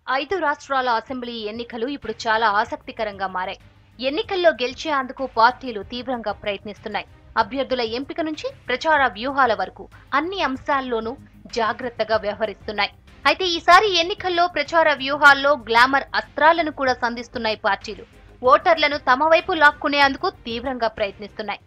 ఐదు రాష్ట్రాల అసెంబ్లీ ఎన్నికలు ఇప్పుడు చాలా ఆసక్తికరంగా మారాయి ఎన్నికల్లో గెలిచేందుకు పార్టీలు తీవ్రంగా ప్రయత్నిస్తున్నాయి అభ్యర్థుల ఎంపిక నుంచి ప్రచార వ్యూహాల వరకు అన్ని అంశాల్లోనూ జాగ్రత్తగా వ్యవహరిస్తున్నాయి అయితే ఈసారి ఎన్నికల్లో ప్రచార వ్యూహాల్లో గ్లామర్ అస్త్రాలను కూడా సంధిస్తున్నాయి పార్టీలు ఓటర్లను తమ వైపు లాక్కునేందుకు తీవ్రంగా ప్రయత్నిస్తున్నాయి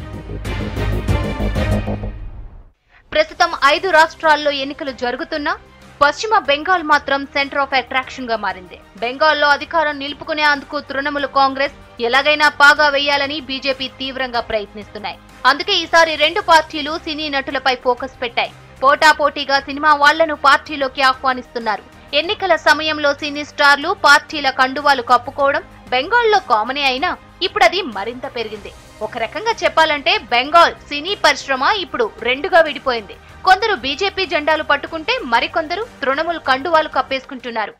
ప్రస్తుతం ఐదు రాష్ట్రాల్లో ఎన్నికలు జరుగుతున్నా పశ్చిమ బెంగాల్ మాత్రం సెంటర్ ఆఫ్ అట్రాక్షన్ గా మారింది బెంగాల్లో అధికారం నిలుపుకునేందుకు తృణమూల్ కాంగ్రెస్ ఎలాగైనా పాగా వేయాలని బీజేపీ తీవ్రంగా ప్రయత్నిస్తున్నాయి అందుకే ఈసారి రెండు పార్టీలు సినీ నటులపై ఫోకస్ పెట్టాయి పోటాపోటీగా సినిమా వాళ్లను పార్టీలోకి ఆహ్వానిస్తున్నారు ఎన్నికల సమయంలో సినీ స్టార్లు పార్టీల కండువాలు కప్పుకోవడం బెంగాల్లో కామనే అయినా ఇప్పుడు అది మరింత పెరిగింది ఒక రకంగా చెప్పాలంటే బెంగాల్ సినీ పరిశ్రమ ఇప్పుడు రెండుగా విడిపోయింది కొందరు బీజేపీ జెండాలు పట్టుకుంటే మరికొందరు తృణమూల్ కండువాలు కప్పేసుకుంటున్నారు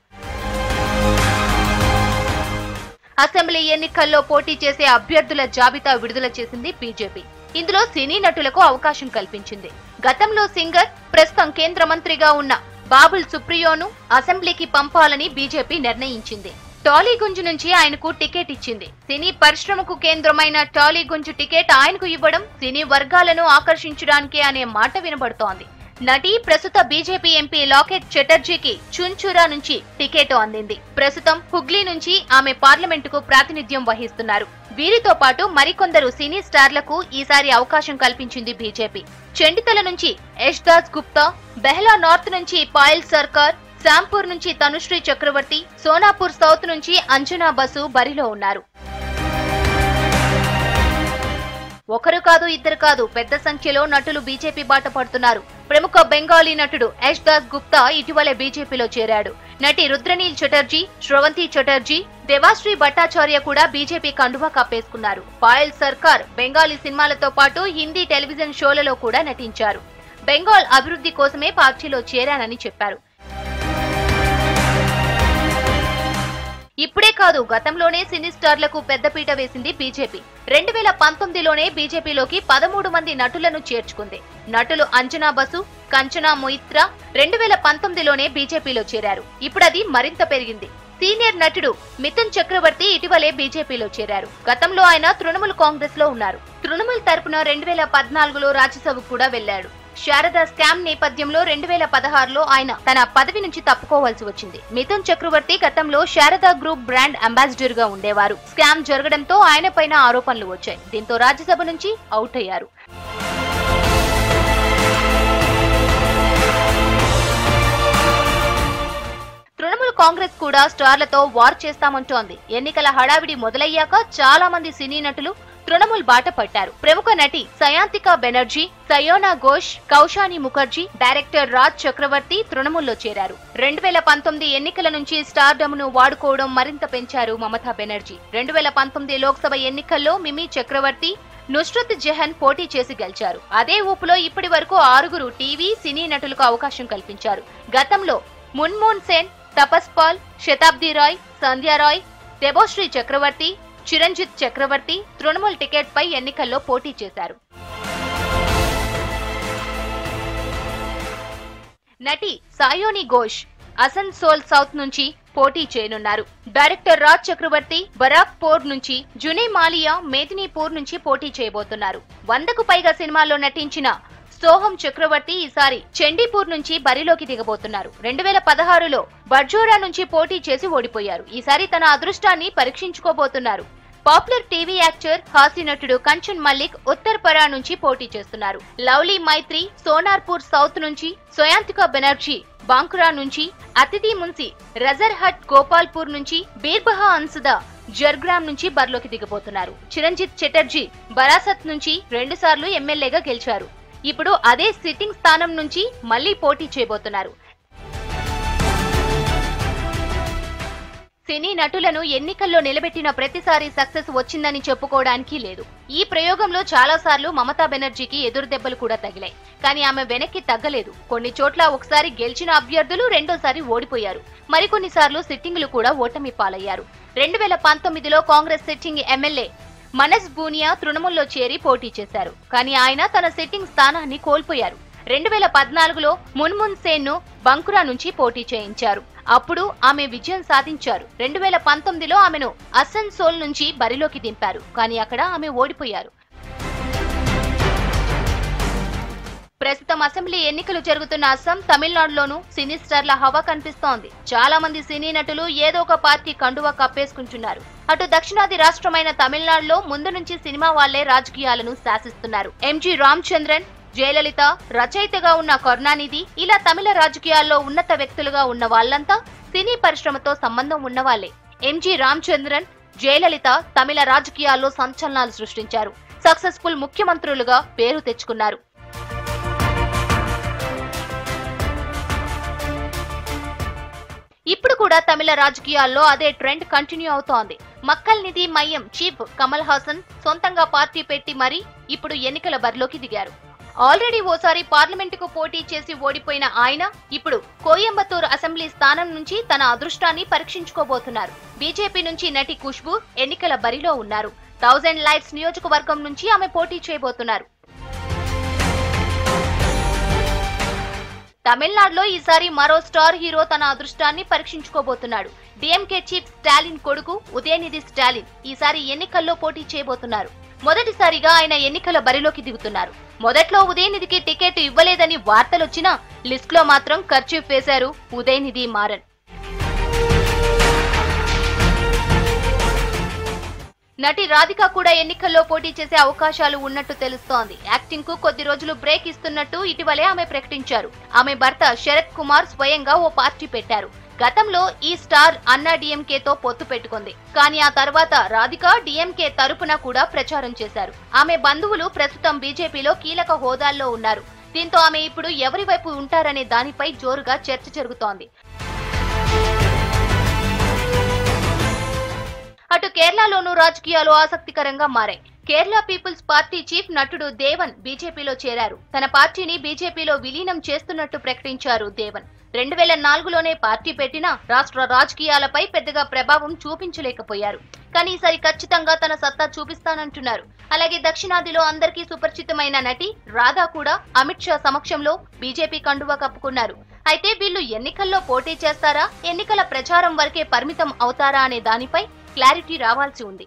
అసెంబ్లీ ఎన్నికల్లో పోటీ చేసే అభ్యర్థుల జాబితా విడుదల చేసింది బీజేపీ ఇందులో సినీ నటులకు అవకాశం కల్పించింది గతంలో సింగర్ ప్రస్తుతం కేంద్ర మంత్రిగా ఉన్న బాబుల్ సుప్రియోను అసెంబ్లీకి పంపాలని బీజేపీ నిర్ణయించింది టాలీగుంజ్ నుంచి ఆయనకు టికెట్ ఇచ్చింది సినీ పరిశ్రమకు కేంద్రమైన టాలీగుంజ్ టికెట్ ఆయనకు ఇవ్వడం సినీ వర్గాలను ఆకర్షించడానికే అనే మాట వినబడుతోంది నటి ప్రస్తుత బీజేపీ ఎంపీ లాకెట్ చటర్జీకి చుంచురా నుంచి టికెట్ అందింది ప్రస్తుతం హుగ్లీ నుంచి ఆమె పార్లమెంటుకు ప్రాతినిధ్యం వహిస్తున్నారు వీరితో పాటు మరికొందరు సినీ స్టార్లకు ఈసారి అవకాశం కల్పించింది బీజేపీ చెండితల నుంచి యష్ దాస్ గుప్తా బెహ్లా నార్త్ నుంచి పాయల్ సర్కార్ శాంపూర్ నుంచి తనుశ్రీ చక్రవర్తి సోనాపూర్ సౌత్ నుంచి అంజనా బసు బరిలో ఉన్నారు ఒకరు కాదు ఇద్దరు కాదు పెద్ద సంఖ్యలో నటులు బీజేపీ బాట పడుతున్నారు ప్రముఖ బెంగాలీ నటుడు యష్ దాస్ గుప్తా ఇటీవలే బీజేపీలో చేరాడు నటి రుద్రనీల్ చటర్జీ శ్రవంతి చటర్జీ దేవాశ్రీ భట్టాచార్య కూడా బీజేపీ కండువా కప్పేసుకున్నారు పాయల్ సర్కార్ బెంగాలీ సినిమాలతో పాటు హిందీ టెలివిజన్ షోలలో కూడా నటించారు బెంగాల్ అభివృద్ధి కోసమే పార్టీలో చేరానని చెప్పారు ఇప్పుడే కాదు గతంలోనే సినీ స్టార్లకు పెద్దపీట వేసింది బీజేపీ రెండు వేల పంతొమ్మిదిలోనే బీజేపీలోకి పదమూడు మంది నటులను చేర్చుకుంది నటులు అంజనా బసు కంచనా మొయిత్రా రెండు వేల పంతొమ్మిదిలోనే బీజేపీలో చేరారు ఇప్పుడు అది మరింత పెరిగింది సీనియర్ నటుడు మిథున్ చక్రవర్తి ఇటీవలే బీజేపీలో చేరారు గతంలో ఆయన తృణమూల్ కాంగ్రెస్ లో ఉన్నారు తృణమూల్ తరపున రెండు వేల పద్నాలుగులో రాజ్యసభకు కూడా వెళ్లాడు శారదా స్కామ్ నేపథ్యంలో రెండు వేల పదహారులో ఆయన తన పదవి నుంచి తప్పుకోవాల్సి వచ్చింది మిథున్ చక్రవర్తి గతంలో శారదా గ్రూప్ బ్రాండ్ అంబాసిడర్ గా ఉండేవారు స్కామ్ జరగడంతో ఆయన పైన ఆరోపణలు వచ్చాయి దీంతో రాజ్యసభ నుంచి అవుట్ అయ్యారు తృణమూల్ కాంగ్రెస్ కూడా స్టార్లతో వార్ చేస్తామంటోంది ఎన్నికల హడావిడి మొదలయ్యాక చాలా మంది సినీ నటులు తృణమూల్ బాట పట్టారు ప్రముఖ నటి సయాంతికా బెనర్జీ సయోనా ఘోష్ కౌశాని ముఖర్జీ డైరెక్టర్ రాజ్ చక్రవర్తి తృణమూల్లో చేరారు రెండు వేల పంతొమ్మిది ఎన్నికల నుంచి స్టార్డమ్ ను వాడుకోవడం మరింత పెంచారు మమతా బెనర్జీ రెండు వేల పంతొమ్మిది లోక్సభ ఎన్నికల్లో మిమీ చక్రవర్తి నుస్రత్ జహన్ పోటీ చేసి గెలిచారు అదే ఊపులో ఇప్పటి వరకు ఆరుగురు టీవీ సినీ నటులకు అవకాశం కల్పించారు గతంలో మున్మోన్ సేన్ తపస్ పాల్ శతాబ్ది రాయ్ సంధ్యారాయ్ దేవోశ్రీ చక్రవర్తి చిరంజిత్ చక్రవర్తి తృణమూల్ టికెట్ పై ఎన్నికల్లో పోటీ చేశారు నటి సాయోని ఘోష్ అసన్సోల్ సౌత్ నుంచి పోటీ చేయనున్నారు డైరెక్టర్ రాజ్ చక్రవర్తి బరాక్ పోర్ నుంచి జునే మాలియా మేదినీపూర్ నుంచి పోటీ చేయబోతున్నారు వందకు పైగా సినిమాల్లో నటించిన సోహం చక్రవర్తి ఈసారి చండీపూర్ నుంచి బరిలోకి దిగబోతున్నారు రెండు వేల పదహారులో బర్జోరా నుంచి పోటీ చేసి ఓడిపోయారు ఈసారి తన అదృష్టాన్ని పరీక్షించుకోబోతున్నారు పాపులర్ టీవీ యాక్టర్ హాస్య నటుడు కంచన్ మల్లిక్ ఉత్తర్పరా నుంచి పోటీ చేస్తున్నారు లవ్లీ మైత్రి సోనార్పూర్ సౌత్ నుంచి సోయాంతికా బెనర్జీ బాంకురా నుంచి అతిథి మున్సి రజర్ హట్ గోపాల్పూర్ నుంచి బీర్బహా అన్సుదా జర్గ్రామ్ నుంచి బరిలోకి దిగబోతున్నారు చిరంజిత్ చటర్జీ బరాసత్ నుంచి రెండుసార్లు ఎమ్మెల్యేగా గెలిచారు ఇప్పుడు అదే సిట్టింగ్ స్థానం నుంచి మళ్లీ పోటీ చేయబోతున్నారు సినీ నటులను ఎన్నికల్లో నిలబెట్టిన ప్రతిసారి సక్సెస్ వచ్చిందని చెప్పుకోవడానికి లేదు ఈ ప్రయోగంలో చాలా సార్లు మమతా బెనర్జీకి ఎదురు దెబ్బలు కూడా తగిలాయి కానీ ఆమె వెనక్కి తగ్గలేదు కొన్ని చోట్ల ఒకసారి గెలిచిన అభ్యర్థులు రెండోసారి ఓడిపోయారు మరికొన్ని సార్లు సిట్టింగులు కూడా ఓటమి పాలయ్యారు రెండు వేల పంతొమ్మిదిలో కాంగ్రెస్ సిట్టింగ్ ఎమ్మెల్యే మనస్ బూనియా తృణమూల్లో చేరి పోటీ చేశారు కానీ ఆయన తన సిట్టింగ్ స్థానాన్ని కోల్పోయారు రెండు వేల పద్నాలుగులో మున్మున్ సేన్ ను బంకురా నుంచి పోటీ చేయించారు అప్పుడు ఆమె విజయం సాధించారు రెండు వేల పంతొమ్మిదిలో ఆమెను అసన్సోల్ నుంచి బరిలోకి దింపారు కానీ అక్కడ ఆమె ఓడిపోయారు ప్రస్తుతం అసెంబ్లీ ఎన్నికలు జరుగుతున్న అస్సాం తమిళనాడులోనూ సినీ స్టార్ల హవా కనిపిస్తోంది చాలా మంది సినీ నటులు ఏదో ఒక పార్టీ కండువా కప్పేసుకుంటున్నారు అటు దక్షిణాది రాష్ట్రమైన తమిళనాడులో ముందు నుంచి సినిమా వాళ్లే రాజకీయాలను శాసిస్తున్నారు ఎంజి రామచంద్రన్ జయలలిత రచయితగా ఉన్న కరుణానిధి ఇలా తమిళ రాజకీయాల్లో ఉన్నత వ్యక్తులుగా ఉన్న వాళ్ళంతా సినీ పరిశ్రమతో సంబంధం ఉన్నవాళ్లే ఎంజి రామచంద్రన్ జయలలిత తమిళ రాజకీయాల్లో సంచలనాలు సృష్టించారు సక్సెస్ఫుల్ ముఖ్యమంత్రులుగా పేరు తెచ్చుకున్నారు ఇప్పుడు కూడా తమిళ రాజకీయాల్లో అదే ట్రెండ్ కంటిన్యూ అవుతోంది మక్కల్ నిధి మయ్యం చీఫ్ కమల్ హాసన్ సొంతంగా పార్టీ పెట్టి మరీ ఇప్పుడు ఎన్నికల బరిలోకి దిగారు ఆల్రెడీ ఓసారి పార్లమెంటుకు పోటీ చేసి ఓడిపోయిన ఆయన ఇప్పుడు కోయంబత్తూరు అసెంబ్లీ స్థానం నుంచి తన అదృష్టాన్ని పరీక్షించుకోబోతున్నారు బీజేపీ నుంచి నటి ఖుష్బు ఎన్నికల బరిలో ఉన్నారు థౌజండ్ లైట్స్ నియోజకవర్గం నుంచి ఆమె పోటీ చేయబోతున్నారు తమిళనాడులో ఈసారి మరో స్టార్ హీరో తన అదృష్టాన్ని పరీక్షించుకోబోతున్నాడు డిఎంకే చీఫ్ స్టాలిన్ కొడుకు ఉదయనిధి స్టాలిన్ ఈసారి ఎన్నికల్లో పోటీ చేయబోతున్నారు మొదటిసారిగా ఆయన ఎన్నికల బరిలోకి దిగుతున్నారు మొదట్లో ఉదయనిధికి టికెట్ ఇవ్వలేదని వార్తలొచ్చినా లిస్ట్లో మాత్రం ఖర్చు వేశారు ఉదయనిధి మారన్ నటి రాధిక కూడా ఎన్నికల్లో పోటీ చేసే అవకాశాలు ఉన్నట్టు తెలుస్తోంది యాక్టింగ్ కు కొద్ది రోజులు బ్రేక్ ఇస్తున్నట్టు ఇటీవలే ఆమె ప్రకటించారు ఆమె భర్త శరత్ కుమార్ స్వయంగా ఓ పార్టీ పెట్టారు గతంలో ఈ స్టార్ అన్నా డిఎంకేతో పొత్తు పెట్టుకుంది కానీ ఆ తర్వాత రాధిక డిఎంకే తరపున కూడా ప్రచారం చేశారు ఆమె బంధువులు ప్రస్తుతం బీజేపీలో కీలక హోదాల్లో ఉన్నారు దీంతో ఆమె ఇప్పుడు ఎవరి వైపు ఉంటారనే దానిపై జోరుగా చర్చ జరుగుతోంది అటు కేరళలోనూ రాజకీయాలు ఆసక్తికరంగా మారాయి కేరళ పీపుల్స్ పార్టీ చీఫ్ నటుడు దేవన్ బీజేపీలో చేరారు తన పార్టీని బీజేపీలో విలీనం చేస్తున్నట్టు ప్రకటించారు దేవన్ రెండు వేల నాలుగులోనే పార్టీ పెట్టినా రాష్ట్ర రాజకీయాలపై పెద్దగా ప్రభావం చూపించలేకపోయారు కానీ ఈసారి ఖచ్చితంగా తన సత్తా చూపిస్తానంటున్నారు అలాగే దక్షిణాదిలో అందరికీ సుపరిచితమైన నటి రాధా కూడా అమిత్ షా సమక్షంలో బీజేపీ కండువా కప్పుకున్నారు అయితే వీళ్ళు ఎన్నికల్లో పోటీ చేస్తారా ఎన్నికల ప్రచారం వరకే పరిమితం అవుతారా అనే దానిపై క్లారిటీ రావాల్సి ఉంది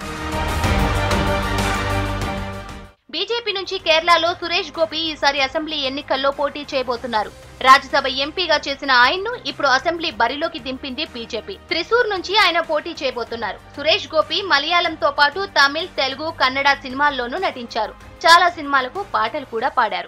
బీజేపీ నుంచి కేరళలో సురేష్ గోపి ఈసారి అసెంబ్లీ ఎన్నికల్లో పోటీ చేయబోతున్నారు రాజ్యసభ ఎంపీగా చేసిన ఆయన్ను ఇప్పుడు అసెంబ్లీ బరిలోకి దింపింది బీజేపీ త్రిశూర్ నుంచి ఆయన పోటీ చేయబోతున్నారు సురేష్ గోపి మలయాళంతో పాటు తమిళ్ తెలుగు కన్నడ సినిమాల్లోనూ నటించారు చాలా సినిమాలకు పాటలు కూడా పాడారు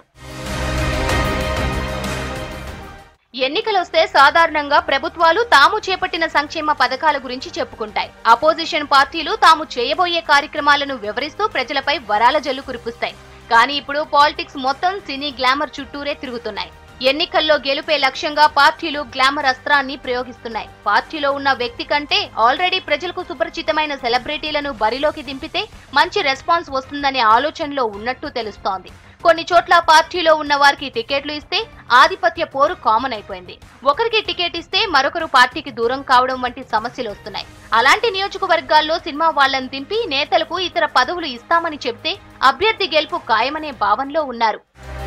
ఎన్నికలొస్తే సాధారణంగా ప్రభుత్వాలు తాము చేపట్టిన సంక్షేమ పథకాల గురించి చెప్పుకుంటాయి అపోజిషన్ పార్టీలు తాము చేయబోయే కార్యక్రమాలను వివరిస్తూ ప్రజలపై వరాల జల్లు కురిపిస్తాయి కానీ ఇప్పుడు పాలిటిక్స్ మొత్తం సినీ గ్లామర్ చుట్టూరే తిరుగుతున్నాయి ఎన్నికల్లో గెలుపే లక్ష్యంగా పార్టీలు గ్లామర్ అస్త్రాన్ని ప్రయోగిస్తున్నాయి పార్టీలో ఉన్న వ్యక్తి కంటే ఆల్రెడీ ప్రజలకు సుపరిచితమైన సెలబ్రిటీలను బరిలోకి దింపితే మంచి రెస్పాన్స్ వస్తుందనే ఆలోచనలో ఉన్నట్టు తెలుస్తోంది కొన్ని చోట్ల పార్టీలో ఉన్న వారికి టికెట్లు ఇస్తే ఆధిపత్య పోరు కామన్ అయిపోయింది ఒకరికి టికెట్ ఇస్తే మరొకరు పార్టీకి దూరం కావడం వంటి సమస్యలు వస్తున్నాయి అలాంటి నియోజకవర్గాల్లో సినిమా వాళ్ళని దింపి నేతలకు ఇతర పదవులు ఇస్తామని చెబితే అభ్యర్థి గెలుపు ఖాయమనే భావనలో ఉన్నారు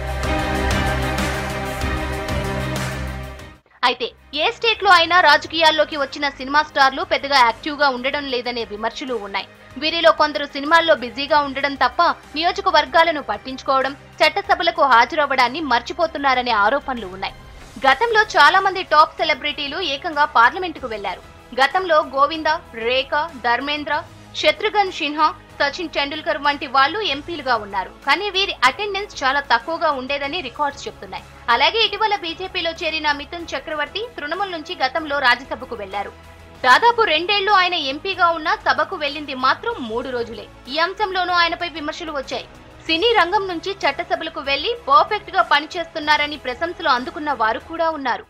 అయితే ఏ స్టేట్ లో అయినా రాజకీయాల్లోకి వచ్చిన సినిమా స్టార్లు పెద్దగా యాక్టివ్ గా ఉండడం లేదనే విమర్శలు ఉన్నాయి వీరిలో కొందరు సినిమాల్లో బిజీగా ఉండడం తప్ప నియోజకవర్గాలను పట్టించుకోవడం చట్టసభలకు హాజరవ్వడాన్ని మర్చిపోతున్నారనే ఆరోపణలు ఉన్నాయి గతంలో చాలా మంది టాప్ సెలబ్రిటీలు ఏకంగా పార్లమెంటుకు వెళ్లారు గతంలో గోవింద రేఖ ధర్మేంద్ర శత్రుఘ్న్ సిన్హా సచిన్ టెండూల్కర్ వంటి వాళ్ళు ఎంపీలుగా ఉన్నారు కానీ వీరి అటెండెన్స్ చాలా తక్కువగా ఉండేదని రికార్డ్స్ చెప్తున్నాయి అలాగే ఇటీవల బీజేపీలో చేరిన మిథున్ చక్రవర్తి తృణమూల్ నుంచి గతంలో రాజ్యసభకు వెళ్లారు దాదాపు రెండేళ్లు ఆయన ఎంపీగా ఉన్న సభకు వెళ్లింది మాత్రం మూడు రోజులే ఈ అంశంలోనూ ఆయనపై విమర్శలు వచ్చాయి సినీ రంగం నుంచి చట్టసభలకు వెళ్లి పర్ఫెక్ట్ గా పనిచేస్తున్నారని ప్రశంసలు అందుకున్న వారు కూడా ఉన్నారు